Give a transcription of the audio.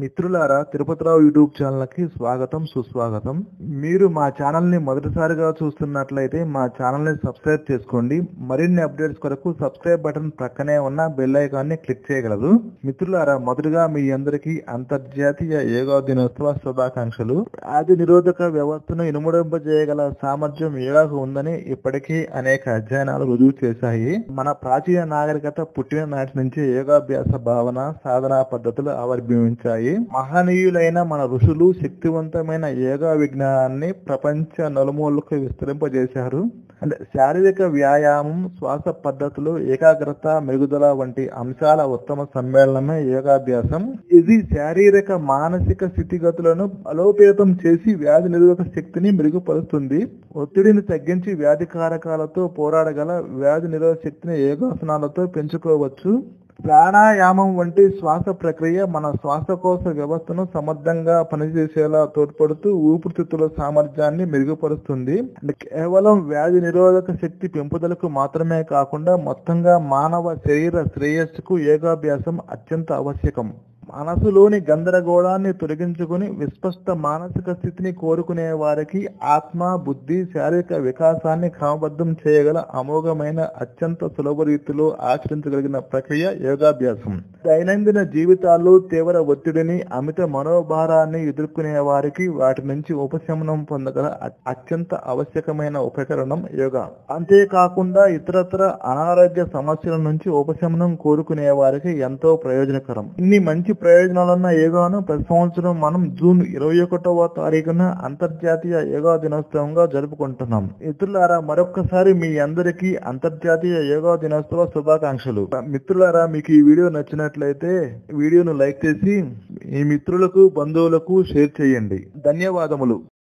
మిత్రులారా Tirupathirao YouTube channel కి స్వాగతం సుస్వాగతం మీరు మా ఛానల్ ని మొదటిసారిగా చూస్తున్నట్లయితే మా ఛానల్ ని సబ్స్క్రైబ్ చేసుకోండి మరిన్ని అప్డేట్స్ కొరకు సబ్స్క్రైబ్ బటన్ ప్రక్కనే ఉన్న బెల్ ఐకాన్ ని క్లిక్ చేయగలరు మిత్రులారా మొదటగా మీ అందరికీ అంతర్జాతీయ యోగా దినోత్సవ శుభాకాంక్షలు వ్యాధి నిరోధక వ్యవస్థను ఇనుముడింపజేయగల సామర్థ్యం యోగాకు ఉందని ఇప్పటికీ అనేక అధ్యయనాలు రుజువు చేశాయి మన ప్రాచీన నాగరికత పుట్టిన నాటి నుంచి యోగాభ్యాస భావన సాధనా పద్ధతులు ఆవిర్భవించాయి మహనీయులైన మన ఋషులు శక్తివంతమైన యోగా విజ్ఞానాన్ని ప్రపంచ నలుమూలకు విస్తరింపజేశారు అంటే శారీరక వ్యాయామం శ్వాస పద్ధతులు ఏకాగ్రత మెరుగుదల వంటి అంశాల ఉత్తమ సమ్మేళనమే యోగాభ్యాసం ఇది శారీరక మానసిక స్థితిగతులను బలోపేతం చేసి వ్యాధి నిరోధక శక్తిని మెరుగుపరుస్తుంది ఒత్తిడిని తగ్గించి వ్యాధి కారకాలతో పోరాడగల వ్యాధి నిరోధక శక్తిని యోగాసనాలతో పెంచుకోవచ్చు ప్రాణాయామం వంటి శ్వాస ప్రక్రియ మన శ్వాసకోశ వ్యవస్థను సమర్థంగా పనిచేసేలా తోడ్పడుతూ ఊపిరితిత్తుల సామర్థ్యాన్ని మెరుగుపరుస్తుంది అంటే కేవలం వ్యాధి నిరోధక శక్తి పెంపుదలకు మాత్రమే కాకుండా మొత్తంగా మానవ శరీర శ్రేయస్సుకు యోగాభ్యాసం అత్యంత ఆవశ్యకం మనసులోని గందరగోళాన్ని తొలగించుకుని విస్పష్ట మానసిక స్థితిని కోరుకునే వారికి ఆత్మ బుద్ధి శారీరక వికాసాన్ని క్రమబద్ధం చేయగల అమోఘమైన అత్యంత సులభ రీతిలో ఆచరించగలిగిన ప్రక్రియ యోగాభ్యాసం దైనందిన జీవితాల్లో తీవ్ర ఒత్తిడిని అమిత మనోభారాన్ని ఎదుర్కొనే వారికి వాటి నుంచి ఉపశమనం పొందగల అ- అత్యంత ఆవశ్యకమైన ఉపకరణం యోగా అంతేకాకుండా ఇతరత్ర అనారోగ్య సమస్యల నుంచి ఉపశమనం కోరుకునే వారికి ఎంతో ప్రయోజనకరం ఇన్ని మంచి ప్రయోజనాలున్న యోగాను ప్రతి సంవత్సరం మనం జూన్ ఇరవై ఒకటవ తారీఖున అంతర్జాతీయ యోగా దినోత్సవంగా జరుపుకుంటున్నాం మిత్రులారా మరొక్కసారి మీ అందరికీ అంతర్జాతీయ యోగా దినోత్సవ శుభాకాంక్షలు మిత్రులారా మీకు ఈ వీడియో నచ్చినట్లయితే వీడియోను లైక్ చేసి మీ మిత్రులకు బంధువులకు షేర్ చేయండి ధన్యవాదములు